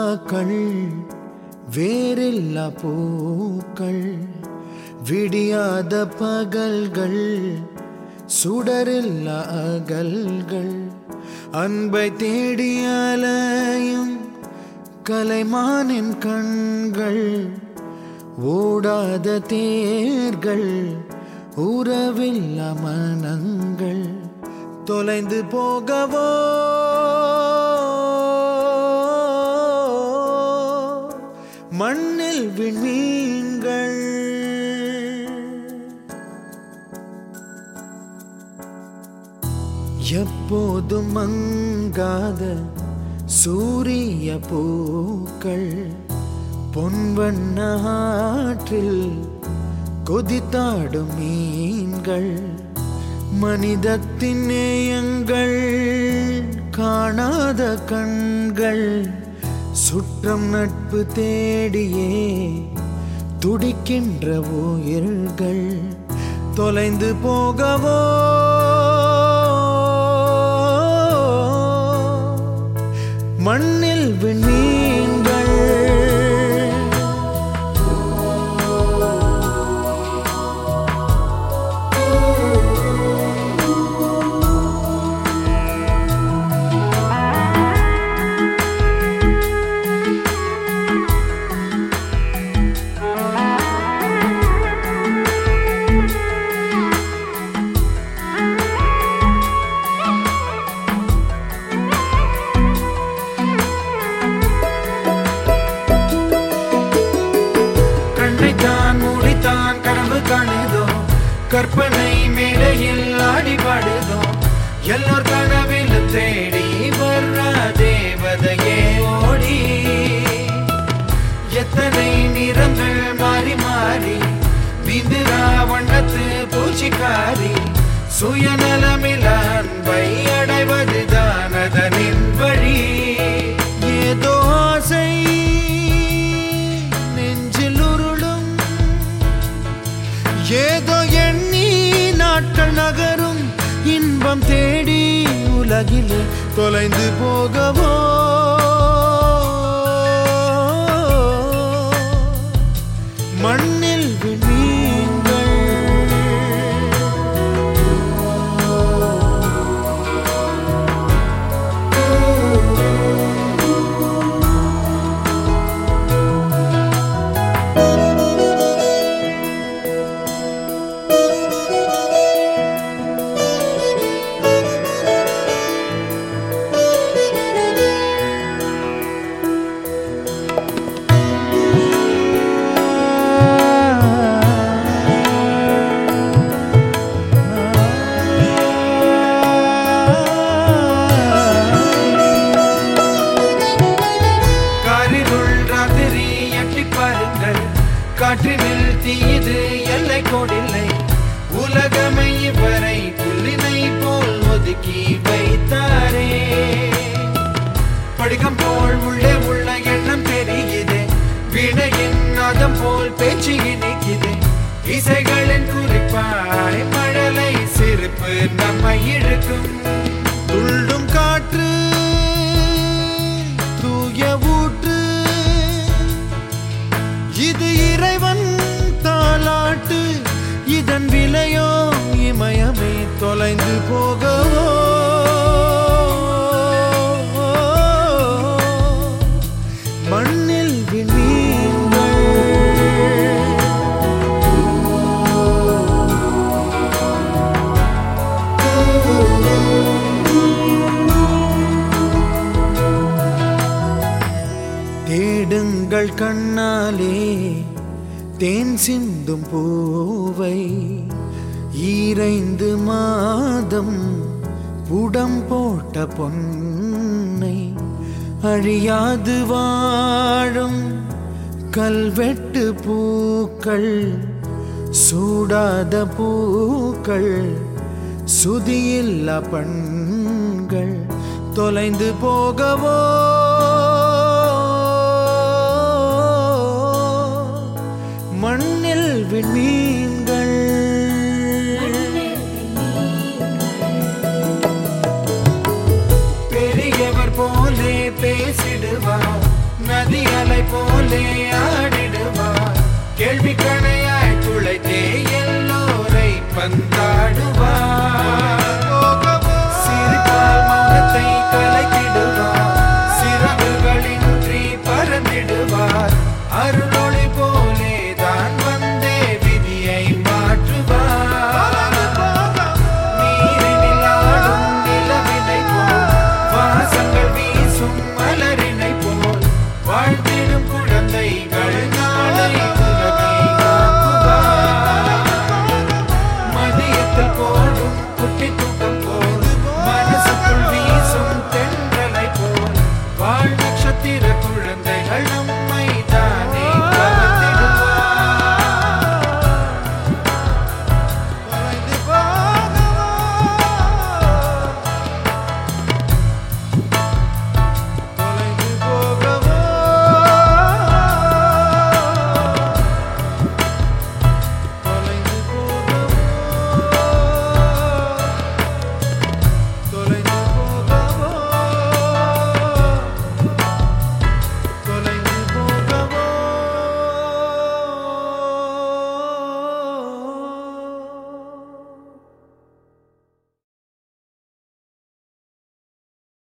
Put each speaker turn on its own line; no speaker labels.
நிலாக்கள் வேறில்லா பூக்கள் விடியாத பகல்கள் சுடரில்லா அகல்கள் அன்பை தேடி அலையும் கலைமானின் கண்கள் ஓடாத தேர்கள் உறவில்லா மனங்கள் தொலைந்து போகவோ மண்ணில் விண்மீன்கள் எப்போதும் மங்காத சூரிய பூக்கள் பொன்வண்ண ஆற்றில் கொதித்தாடும் மீன்கள் மனிதத்தின் நேயங்கள் காணாத கண்கள் சுற்றம் நட்பு தேடியே துடிக்கின்ற உயிர்கள் தொலைந்து போகவோ மண்ணில் விண்மீன்கள் கண்ணைத்தான் மூடித்தான் கனவு காணுதோ கற்பனை மேடையில் ஆடி பாடுதோ எல்லோர் கனவிலும் தேடி வர்ற தேவதையே ஓடி எத்தனை நிறங்கள் மாறி மாறி மிந்திரா வண்ணத்து பூச்சிக்காரி சுயநலமில் அன்பை அடைவதுதான் அதனின் வழி ஏதோ ஆசை நெஞ்சில் உருளும் ஏதோ எண்ணி நாட்கள் நகரும் இன்பம் தேடி உலகிலே தொலைந்து போகவோ மண்ணில் விண்மீன்கள் காரிருள் ராத்திரி எட்டி பாருங்கள் காற்றினில் தீது எல்லை கோடில்லை உலகமை இவரை புல்லினை போல் ஒதுக்கி வைத்தாரே படிகம் போல் உள்ளே உள்ள எண்ணம் தெரியுது வினையின் நாதம் போல் பேச்சு இனிக்குது இசைகளின் குறிப்பாய் மழலை சிரிப்பு நம்மை இழுக்கும் துள்ளும் காற்று தூய ஊற்று இது இறைவன் தாலாட்டு இதன் விலையோ இமயமே தொலைந்து போகவோ மண்ணில் விண்மீன்கள் தேடுங்கள் கண்ணாலே தேன் சிந்தும் பூவை ஈரைந்து மாதம் புடம் போட்ட பொன்னை அழியாது வாழும் கல்வெட்டு பூக்கள் சூடாத பூக்கள் சுதியில்லா பண்கள் தொலைந்து போகவோ மண்ணில் விண்மீன்கள் பெரியவர் போலே பேசிடுவார் குழந்தைகள் நாளை